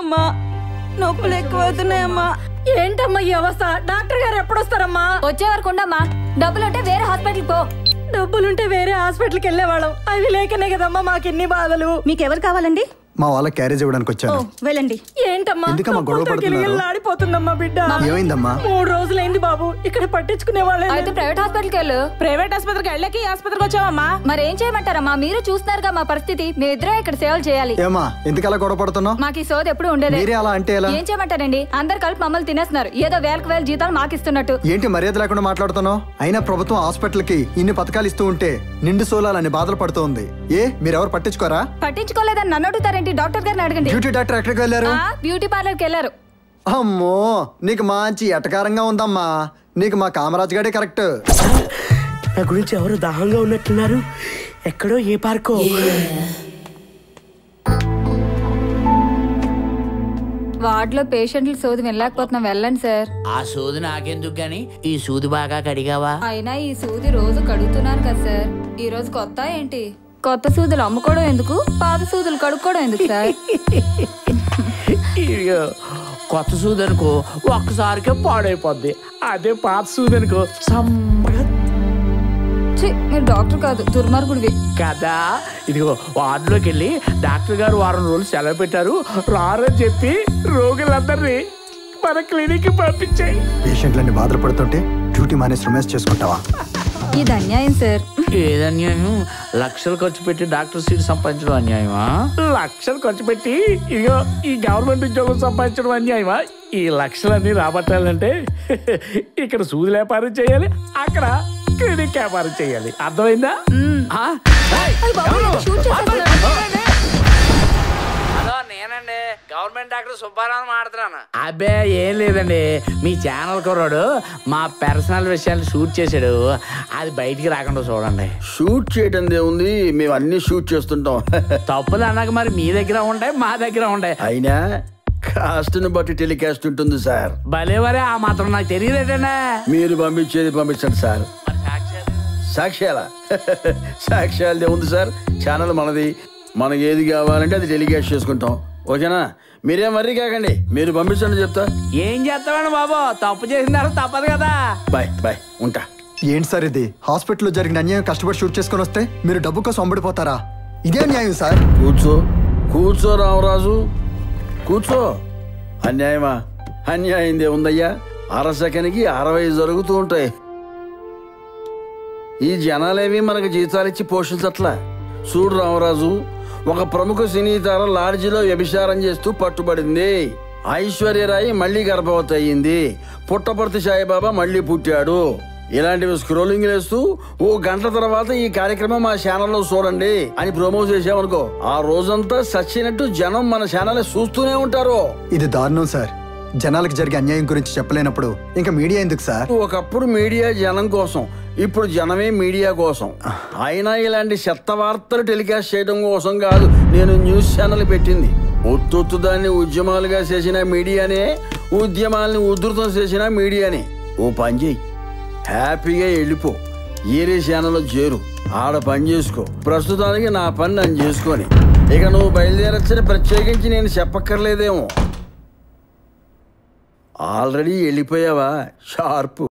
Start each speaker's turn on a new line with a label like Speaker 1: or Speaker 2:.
Speaker 1: అమ్మా నొప్పులు ఎక్కువ అవుతున్నాయమ్మా
Speaker 2: ఏంటమ్మా ఈ అవస్థ డాక్టర్ గారు ఎప్పుడు వస్తారమ్మా
Speaker 3: వచ్చే వరకు ఉండమ్మా డబ్బులుంటే వేరే హాస్పిటల్ పో
Speaker 2: డబ్బులుంటే వేరే హాస్పిటల్కి వెళ్ళేవాళ్ళం అవి లేకనే కదమ్మా మాకు ఎన్ని బాధలు
Speaker 1: మీకు ఎవరు కావాలండి
Speaker 4: మా వాళ్ళకి క్యారేజ్ ఇవ్వడానికి
Speaker 1: ఓ
Speaker 4: వచ్చాను
Speaker 1: వెళ్ళండి
Speaker 2: ఏంటమ్మా
Speaker 4: ఎందుకమ్మా గొడవ
Speaker 2: నొప్పులతో
Speaker 4: పడుతున్నారు?
Speaker 2: గిలగిల్లాడిపోతుందమ్మా బిడ్డ
Speaker 4: ఏమైందమ్మా
Speaker 2: మూడు రోజులైంది బాబు ఇక్కడ పట్టించుకునే వాళ్ళే
Speaker 3: అయితే ప్రైవేట్ హాస్పిటల్కి వెళ్ళు
Speaker 1: ప్రైవేట్ ఆసుపత్రికి వెళ్ళకి ఈ ఆసుపత్రికి వచ్చావమ్మా
Speaker 3: మరి ఏం చేయమంటారమ్మా మీరు చూస్తున్నారుగా మా పరిస్థితి మీ ఇద్దరే ఇక్కడ సేవలు చేయాలి
Speaker 4: ఏమా ఎందుకలా గొడవ పడుతున్నావు
Speaker 3: మాకు ఈ సోది ఎప్పుడు ఉండేదే
Speaker 4: మీరే అలా అంటే ఎలా
Speaker 3: ఏం చేయమంటారండి అందరు కలిపి మమ్మల్ని తినేస్తున్నారు ఏదో వేలకు వేల జీతాలు మాకు ఇస్తున్నట్టు
Speaker 4: ఏంటి మర్యాద లేకుండా మాట్లాడుతున్నావు అయినా ప్రభుత్వం హాస్పిటల్కి ఇన్ని పథకాలు ఇస్తూ ఉంటే నిండు సోలాలని బాధలు పడుతోంది ఏ మీరెవరు పట్టించుకోరా
Speaker 3: పట్టించుకోలేదని నన్ను అడుగుతారేంటి డాక్టర్ గారిని అడగండి
Speaker 4: డ్యూటీ డాక్టర్ ఎక్కడికి వెళ్ళారు
Speaker 3: ఆ, బ్యూటీ పార్లర్కి వెళ్ళారు
Speaker 4: అమ్మో నీకు మంచి ఎటకారంగా ఉందమ్మా నీకు మా కామరాజ్ గడే కరెక్ట్
Speaker 5: నా గురించి ఎవరు దాహంగా ఉన్నట్టున్నారు ఎక్కడో ఏ పార్కో
Speaker 3: వార్డులో పేషెంట్లు సోది వినలేకపోతున్నాం వెళ్ళండి సార్
Speaker 6: ఆ సూది నాకెందుకు గాని ఈ సూది బాగా కడిగావా
Speaker 3: అయినా ఈ సూది రోజు కడుగుతున్నారు కదా సార్ ఈ రోజు కొత్త ఏంటి కొత్త సూదులు అమ్ముకోవడం ఎందుకు పాత సూదులు కడుక్కోవడం ఎందుకు సార్
Speaker 6: ఇదిగో కొత్త సూది అనుకో ఒక్కసారికే పాడైపోద్ది అదే పాత సూది అనుకో సమ్మగా
Speaker 3: ఛీ, మీరు డాక్టర్ కాదు దుర్మార్గుడివి
Speaker 6: కదా ఇదిగో వార్డులోకి వెళ్ళి డాక్టర్ గారు వారం రోజులు సెలవు పెట్టారు రారని చెప్పి రోగులందరినీ మన క్లినిక్ పంపించాయి
Speaker 4: పేషెంట్లన్నీ బాధలు పడుతుంటే డ్యూటీ మానేసి రొమాన్స్ చేసుకుంటావా
Speaker 3: ఇది అన్యాయం సార్
Speaker 6: ఏది అన్యాయం లక్షలు ఖర్చు పెట్టి డాక్టర్ సీట్ సంపాదించడం అన్యాయమా లక్షలు ఖర్చు పెట్టి ఇదిగో ఈ గవర్నమెంట్ ఉద్యోగం సంపాదించడం అన్యాయమా ఈ లక్షలన్నీ రాబట్టాలంటే ఇక్కడ సూది వ్యాపారం చేయాలి అక్కడ క్లినిక్ వ్యాపారం చేయాలి అర్థమైందా ఆ? ఏయ్, ఎవరు?
Speaker 3: షూట్ చేసేస్తున్నాడు.
Speaker 6: హలో నేనండి గవర్నమెంట్ డాక్టర్ సుబ్బారావు మాడుతున్నాను అబ్బే ఏం లేదండి మీ ఛానల్ కుర్రాడు మా పర్సనల్ విషయాలు షూట్ చేశాడు అది బయటికి రాకుండా చూడండి
Speaker 7: షూట్ చేయడం ఉంది మేము అన్ని షూట్ చేస్తుంటాం
Speaker 6: తప్పులు అన్నాక మరి మీ దగ్గర ఉంటాయి మా దగ్గర ఉంటాయి
Speaker 7: అయినా కాస్ట్ని బట్టి టెలికాస్ట్ ఉంటుంది సార్
Speaker 6: భలేవరే ఆ మాత్రం నాకు తెలియదేటండి
Speaker 7: మీరు పంపించేది పంపించండి సార్
Speaker 6: మరి సాక్ష్యాలు?
Speaker 7: సాక్ష్యాల సాక్ష్యాలదే ఉంది సార్ ఛానల్ మనది మనకి ఏది కావాలంటే అది టెలికాస్ట్ చేసుకుంటాం ఓకేనా మీరేం మర్రీ కాకండి మీరు పంపించండి చెప్తా
Speaker 6: ఏం చేస్తామండి బాబు తప్పు చేసిన తర్వాత తప్పదు కదా
Speaker 7: బాయ్ బాయ్ ఉంటా
Speaker 4: ఏంటి సార్ ఇది హాస్పిటల్లో జరిగిన అన్యాయం కష్టపడి షూట్ చేసుకొని వస్తే మీరు డబ్బు కోసం అమ్ముడిపోతారా ఇదే అన్యాయం సార్
Speaker 7: కూర్చో కూర్చో రామరాజు కూర్చో అన్యాయమా అన్యాయం ఉందయ్యా అర సెకనికి అరవై జరుగుతూ ఉంటాయి ఈ జనాలేవి మనకు జీతాలిచ్చి పోషించట్లా చూడు రామరాజు ఒక ప్రముఖ సినీ తార లాడ్జిలో వ్యభిచారం చేస్తూ పట్టుబడింది ఐశ్వర్యరాయి మళ్ళీ గర్భవతి అయ్యింది పుట్టపర్తి సాయిబాబా మళ్ళీ పుట్టాడు ఇలాంటివి స్క్రోలింగ్ వేస్తూ ఓ గంట తర్వాత ఈ కార్యక్రమం మా ఛానల్లో చూడండి అని ప్రమోట్ చేసామనుకో ఆ రోజంతా సచ్చినట్టు జనం మన ఛానల్ చూస్తూనే ఉంటారు
Speaker 4: ఇది దారుణం సార్ జనాలకు జరిగే అన్యాయం గురించి చెప్పలేనప్పుడు ఇంకా మీడియా ఎందుకు సార్
Speaker 7: ఒకప్పుడు మీడియా జనం కోసం ఇప్పుడు జనమే మీడియా కోసం అయినా ఇలాంటి చెత్త వార్తలు టెలికాస్ట్ చేయడం కోసం కాదు నేను న్యూస్ ఛానల్ పెట్టింది ఒత్తొత్తు దాన్ని ఉద్యమాలుగా చేసిన మీడియానే ఉద్యమాల్ని ఉధృతం చేసిన మీడియానే ఓ పని చేయి హ్యాపీగా వెళ్ళిపో ఏరే ఛానల్లో చేరు ఆడ పని చేసుకో ప్రస్తుతానికి నా పని నన్ను చేసుకొని ఇక నువ్వు బయలుదేరచ్చని ప్రత్యేకించి నేను చెప్పక్కర్లేదేమో ఆల్రెడీ వెళ్ళిపోయావా షార్ప్